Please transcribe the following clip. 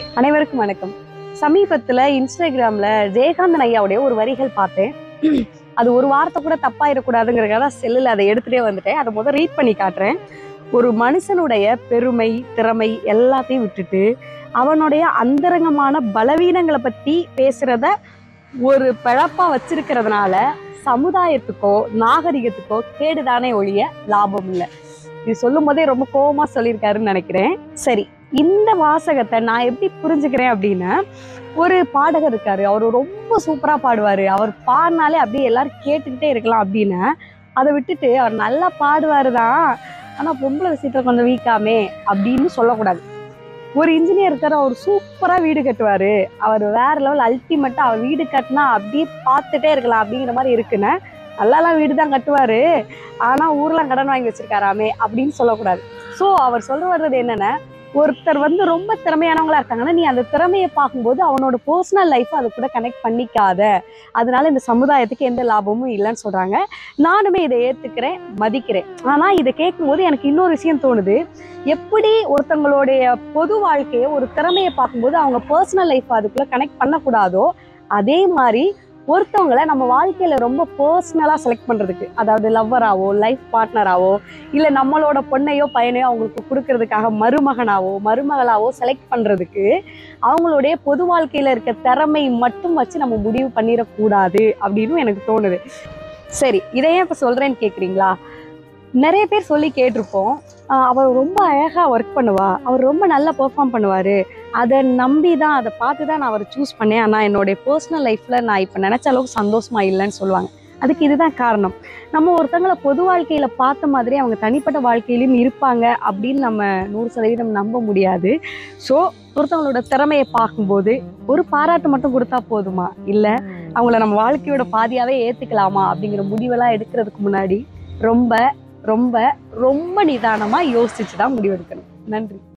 அனைவருக்கும் வணக்கம் சமீபத்துல இன்ஸ்டாகிராம்ல ஜெயகாந்தன் ஐயாவுடைய ஒரு வரிகள் பார்த்தேன் அது ஒரு வார்த்தை கூட தப்பாயிடக்கூடாதுங்கிறதுக்காக தான் செல்லுல அதை எடுத்துட்டே வந்துட்டேன் அதை முதல் ரீட் பண்ணி காட்டுறேன் ஒரு மனுஷனுடைய பெருமை திறமை எல்லாத்தையும் விட்டுட்டு அவனுடைய அந்தரங்கமான பலவீனங்களை பத்தி பேசுறத ஒரு பிழப்பா வச்சிருக்கிறதுனால சமுதாயத்துக்கோ நாகரிகத்துக்கோ கேடுதானே ஒழிய லாபம் இல்லை இது சொல்லும் போதே ரொம்ப கோவமா சொல்லியிருக்காருன்னு நினைக்கிறேன் சரி இந்த வாசகத்தை நான் எப்படி புரிஞ்சுக்கிறேன் அப்படின்னா ஒரு பாடகர் இருக்காரு அவர் ரொம்ப சூப்பரா பாடுவாரு அவர் பாடினாலே அப்படியே எல்லாரும் கேட்டுக்கிட்டே இருக்கலாம் அப்படின்னு அதை விட்டுட்டு அவர் நல்லா பாடுவாரு தான் ஆனா பொம்பளை விஷயத்துல கொஞ்சம் வீக்காமே அப்படின்னு சொல்லக்கூடாது ஒரு இன்ஜினியர் இருக்காரு அவர் சூப்பரா வீடு கட்டுவாரு அவர் வேற லெவல் அல்டிமேட்டா அவர் வீடு கட்டினா அப்படியே பார்த்துட்டே இருக்கலாம் அப்படிங்கிற மாதிரி இருக்குன்னு நல்லாலாம் வீடு தான் கட்டுவாரு ஆனா ஊர்லாம் கடன் வாங்கி வச்சிருக்காராமே அப்படின்னு சொல்லக்கூடாது ஸோ அவர் சொல்ல வர்றது என்னன்னா ஒருத்தர் வந்து ரொம்ப திறமையானவங்களா இருக்காங்கன்னா நீ அந்த திறமையை பார்க்கும்போது அவனோட பர்சனல் லைஃப் அது கூட கனெக்ட் பண்ணிக்காத அதனால இந்த சமுதாயத்துக்கு எந்த லாபமும் இல்லைன்னு சொல்றாங்க நானுமே இதை ஏத்துக்கிறேன் மதிக்கிறேன் ஆனா இதை கேட்கும்போது எனக்கு இன்னொரு விஷயம் தோணுது எப்படி ஒருத்தவங்களுடைய பொது வாழ்க்கையை ஒரு திறமையை பார்க்கும்போது அவங்க பர்சனல் லைஃப் அதுக்குள்ள கனெக்ட் பண்ணக்கூடாதோ அதே மாதிரி ஒருத்தவங்களை நம்ம வாழ்க்கையில ரொம்ப பர்சனலா செலக்ட் பண்றதுக்கு அதாவது லவ்வராவோ லைஃப் பார்ட்னராவோ இல்ல நம்மளோட பொண்ணையோ பையனையோ அவங்களுக்கு கொடுக்கறதுக்காக மருமகனாவோ மருமகளாவோ செலக்ட் பண்றதுக்கு அவங்களுடைய பொது வாழ்க்கையில இருக்க திறமை மட்டும் வச்சு நம்ம முடிவு பண்ணிடக்கூடாது அப்படின்னு எனக்கு தோணுது சரி இதை ஏன் இப்ப சொல்றேன்னு கேக்குறீங்களா நிறைய பேர் சொல்லி கேட்டிருப்போம் ஆஹ் அவர் ரொம்ப அழகா ஒர்க் பண்ணுவா அவர் ரொம்ப நல்லா பெர்ஃபார்ம் பண்ணுவாரு அதை நம்பி தான் அதை பார்த்து தான் நான் அவரை சூஸ் பண்ணேன் ஆனால் என்னுடைய பர்சனல் லைஃப்ல நான் இப்போ நினைச்ச அளவுக்கு சந்தோஷமா இல்லைன்னு சொல்லுவாங்க அதுக்கு இதுதான் காரணம் நம்ம ஒருத்தங்களை பொது வாழ்க்கையில பார்த்த மாதிரி அவங்க தனிப்பட்ட வாழ்க்கையிலும் இருப்பாங்க அப்படின்னு நம்ம நூறு சதவீதம் நம்ப முடியாது ஸோ ஒருத்தவங்களோட திறமையை பார்க்கும்போது ஒரு பாராட்டு மட்டும் கொடுத்தா போதுமா இல்ல அவங்கள நம்ம வாழ்க்கையோட பாதியாவே ஏத்துக்கலாமா அப்படிங்கிற முடிவெல்லாம் எடுக்கிறதுக்கு முன்னாடி ரொம்ப ரொம்ப ரொம்ப நிதானமா யோசிச்சு தான் முடிவெடுக்கணும் நன்றி